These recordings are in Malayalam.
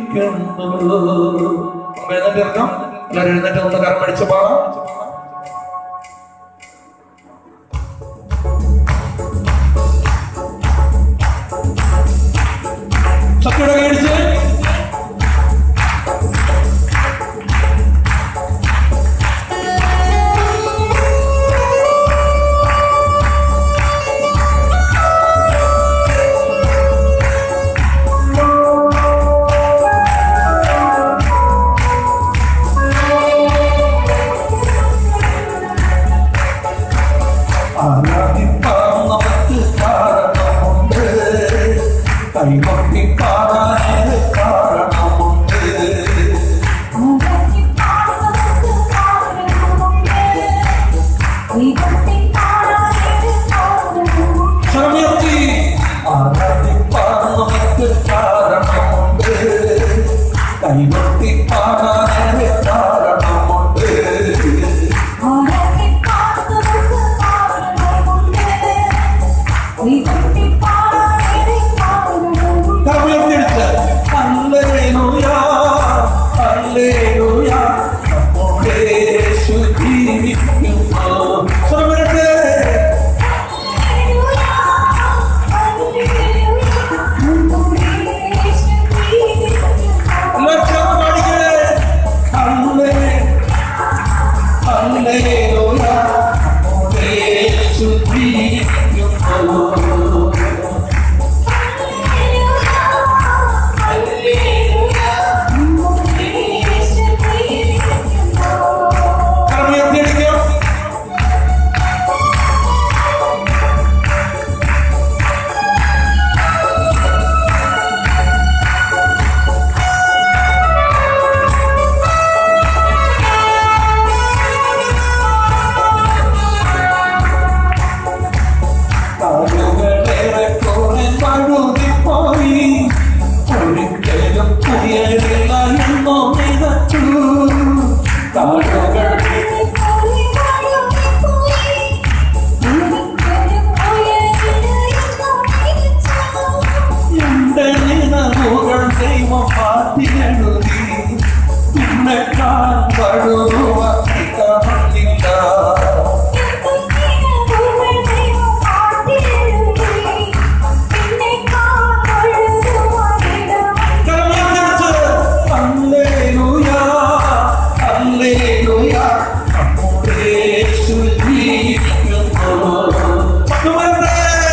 ജീവിക്കുന്നു നമുക്ക് എഴുന്നേറ്റ് ഇറങ്ങാം എല്ലാവരും എഴുന്നേറ്റ് ഒന്ന് കരം അടിച്ച് പാടാം ശക്തിയുടെ കൈയടിച്ച് ആരാധിപ്പാൻ നമുക്ക് കാരണമുണ്ട് കൈകൊട്ടി പാടാൻ കാരണമുണ്ട് സമയത്തി ആരാധിപ്പാൻ നമുക്ക് കാരണമുണ്ട് കൈകൊട്ടി പാടാൻ കാരണമുണ്ട് കവിയത്തിരിച്ച് ഹല്ലേലൂയ ഹല്ലേലൂയ നമ്മുടെ യേശു ജീവിക്കുന്നു സ്വരമിരട്ടെ എല്ലാവരും ചേർന്ന് പാടിക്കേ ഹല്ലേ ഹല്ലേലൂയ നമ്മുടെ യേശു ജീവിക്കുന്നു കവിയത്തിരിക്കും കാലുകളേറെ കുറെ പഴുതിപ്പോയി ഒരിക്കലും ഉയരില്ല എന്നോ നിലച്ചു കാലുകൾ എന്റെ നിലവുകൾ ദൈവം മാറ്റിയെഴുതി പിന്നെ കാണുവ കാണില്ല ഹല്ലേലൂയ ഹല്ലേലൂയ നമ്മുടെ യേശു ജീവിക്കുന്നു പത്തുമരേ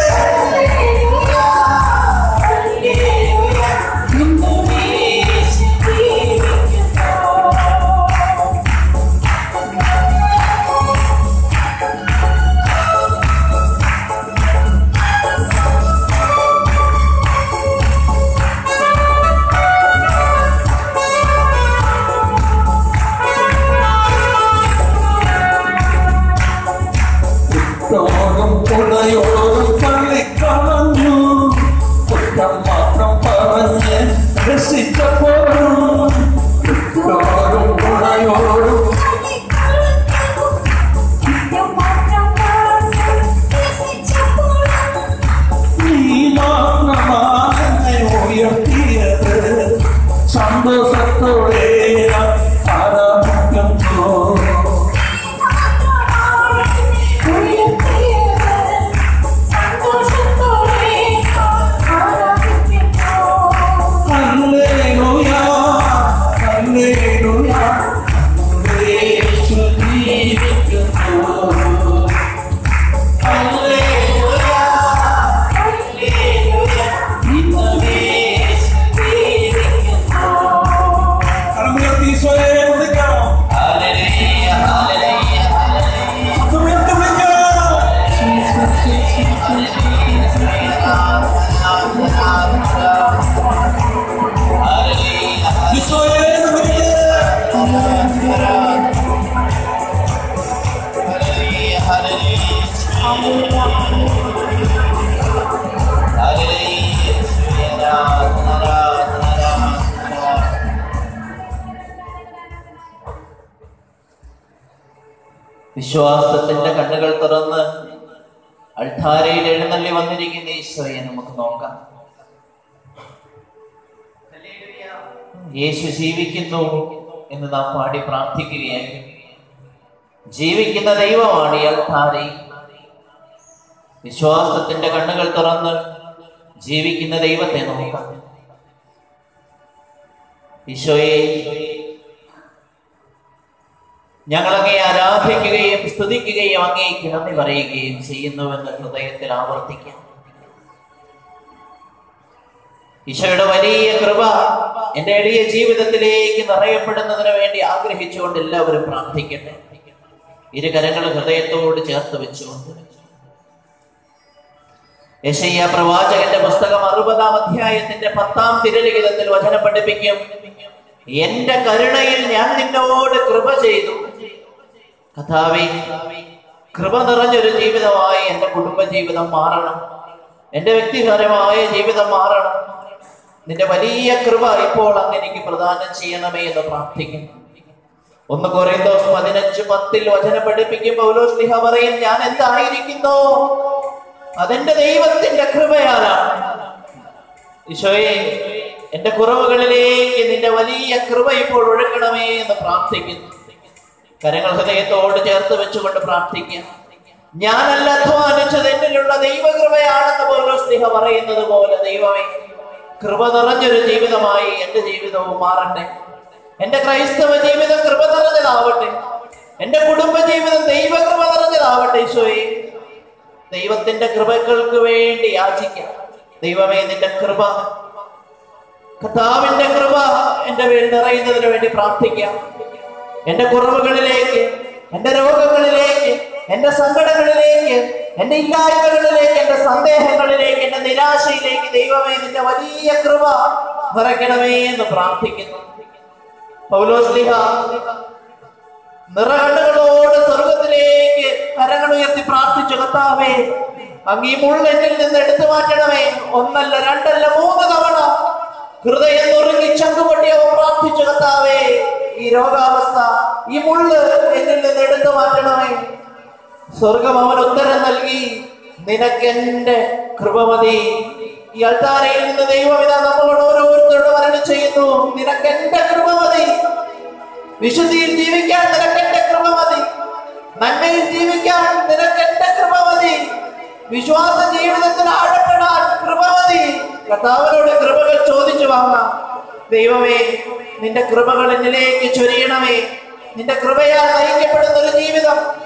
കുട്ടോടും പുഴയോടും പള്ളിക്കളഞ്ഞു കുറ്റം മാത്രം പറഞ്ഞ് രസിച്ചപ്പോഴും കുട്ടോടും പുഴയോടും നീ മാത്രമാണ് എന്നെ ഉയർത്തിയത് സന്തോഷത്തോടെ ഞാൻ ആരാധിക്കുന്നു ഹല്ലേലൂയ ഹല്ലേലൂയ നമ്മുടെ യേശു ജീവിക്കുന്നു ഹല്ലേലൂയ നമ്മുടെ യേശു ജീവിക്കുന്നു കരമുയർത്തി ഈശോയെ വിളിക്കാം ശബ്ദമുയർത്തി വിളിക്കാം ഈശോയെ വിളിക്കാം വിശ്വാസത്തിന്റെ കണ്ണുകൾ തുറന്ന് അൾധാരയിൽ എഴുന്നള്ളി വന്നിരിക്കുന്ന ഈശോയെ നമുക്ക് നോക്കാം യേശു ജീവിക്കുന്നു എന്ന് നാം പാടി പ്രാർത്ഥിക്കുകയായി ജീവിക്കുന്ന ദൈവമാണ് ഈ അൾത്താരി വിശ്വാസത്തിന്റെ കണ്ണുകൾ തുറന്ന് ജീവിക്കുന്ന ദൈവത്തെ നോക്കാം ഈശോയെ ഞങ്ങളങ്ങേ ആരാധിക്കുകയും സ്തുതിക്കുകയും അങ്ങേക്ക് നന്ദി പറയുകയും ചെയ്യുന്നുവെന്ന് ഹൃദയത്തിൽ ആവർത്തിക്കാം ഈശോയുടെ വലിയ കൃപ എന്റെ എളിയ ജീവിതത്തിലേക്ക് നിറയപ്പെടുന്നതിന് വേണ്ടി ആഗ്രഹിച്ചുകൊണ്ട് എല്ലാവരും പ്രാർത്ഥിക്കട്ടെ ഇരു കരങ്ങൾ ഹൃദയത്തോട് ചേർത്ത് വെച്ചുകൊണ്ട് യശയ്യ പ്രവാചകന്റെ പുസ്തകം അറുപതാം അധ്യായത്തിന്റെ പത്താം തിരലിഖിതത്തിൽ വചനം പഠിപ്പിക്കും എന്റെ കരുണയിൽ ഞാൻ നിന്നോട് കൃപ ചെയ്തു കഥാവേ കൃപ നിറഞ്ഞൊരു ജീവിതമായി എന്റെ കുടുംബ ജീവിതം മാറണം എന്റെ വ്യക്തിപരമായ ജീവിതം മാറണം നിന്റെ വലിയ കൃപ ഇപ്പോൾ അങ്ങ് എനിക്ക് പ്രദാനം ചെയ്യണമേ എന്ന് പ്രാർത്ഥിക്കുന്നു ഒന്ന് കൊറിന്തോസ് പതിനഞ്ച് പത്തിൽ വചനം പഠിപ്പിക്കും പൗലോസ് ലിഹ പറയും ഞാൻ എന്തായിരിക്കുന്നു അതെന്റെ ദൈവത്തിന്റെ കൃപയാലാണ് ഈശോയെ എന്റെ കുറവുകളിലേക്ക് നിന്റെ വലിയ കൃപ ഇപ്പോൾ ഒഴുകണമേ എന്ന് പ്രാർത്ഥിക്കുന്നു കരങ്ങൾ ഹൃദയത്തോട് ചേർത്ത് വെച്ചുകൊണ്ട് പ്രാർത്ഥിക്കുക ഞാനല്ല അധ്വാനിച്ചത് എന്നിലുള്ള ദൈവകൃപയാണെന്ന് പോലും സ്നേഹ പറയുന്നത് പോലെ ദൈവമേ കൃപ നിറഞ്ഞൊരു ജീവിതമായി എന്റെ ജീവിതവും മാറട്ടെ എന്റെ ക്രൈസ്തവ ജീവിതം കൃപ നിറഞ്ഞതാവട്ടെ എന്റെ കുടുംബ ജീവിതം ദൈവകൃപ നിറഞ്ഞതാവട്ടെ ഈശോയെ ദൈവത്തിന്റെ കൃപകൾക്ക് വേണ്ടി യാചിക്കാം ദൈവമേ നിന്റെ കൃപ കർത്താവിന്റെ കൃപ എന്റെ മേൽ നിറയുന്നതിന് വേണ്ടി പ്രാർത്ഥിക്കാം എന്റെ കുറവുകളിലേക്ക് എന്റെ രോഗങ്ങളിലേക്ക് എന്റെ സങ്കടങ്ങളിലേക്ക് എന്റെ ഇല്ലായ്മകളിലേക്ക് എന്റെ സന്ദേഹങ്ങളിലേക്ക് എന്റെ നിരാശയിലേക്ക് ദൈവമേ നിന്റെ വലിയ കൃപ നിറയ്ക്കണമേ എന്ന് പ്രാർത്ഥിക്കുന്നു പൗലോസ്ലിഹ നിറകണ്ണുകളോട് സ്വർഗത്തിലേക്ക് കരങ്ങൾ ഉയർത്തി പ്രാർത്ഥിച്ചു കർത്താവേ അങ്ങ് ഈ മുള്ളെന്നിൽ നിന്ന് എടുത്തു മാറ്റണമേ ഒന്നല്ല രണ്ടല്ല മൂന്ന് തവണ ഹൃദയം നുറുങ്ങി ചങ്കുപൊട്ടി അവൻ പ്രാർത്ഥിച്ചു കർത്താവേ ഈ രോഗാവസ്ഥ ഈ മുള്ള് എന്നിൽ നിന്ന് എടുത്തു മാറ്റണമേ സ്വർഗം അവൻ ഉത്തരം നൽകി നിനക്കെന്റെ കൃപ മതി ഈ അൾത്താരയിൽ നിന്ന് ദൈവം ഇതാ നമ്മളോട് ഓരോരുത്തരോട് വരണം ചെയ്യുന്നു നിനക്കെന്റെ കൃപ മതി വിശുദ്ധിയിൽ ജീവിക്കാൻ നിനക്കെന്റെ കൃപ മതി നന്മയിൽ ജീവിക്കാൻ നിനക്കെന്റെ കൃപ മതി വിശ്വാസ ജീവിതത്തിൽ ആഴപ്പെടാൻ കൃപ മതി കർത്താവിനോട് കൃപകൾ ചോദിച്ചു വാങ്ങാം ദൈവമേ നിന്റെ കൃപകൾ എന്നിലേക്ക് ചൊരിയണമേ നിന്റെ കൃപയാൽ നയിക്കപ്പെടുന്ന ഒരു ജീവിതം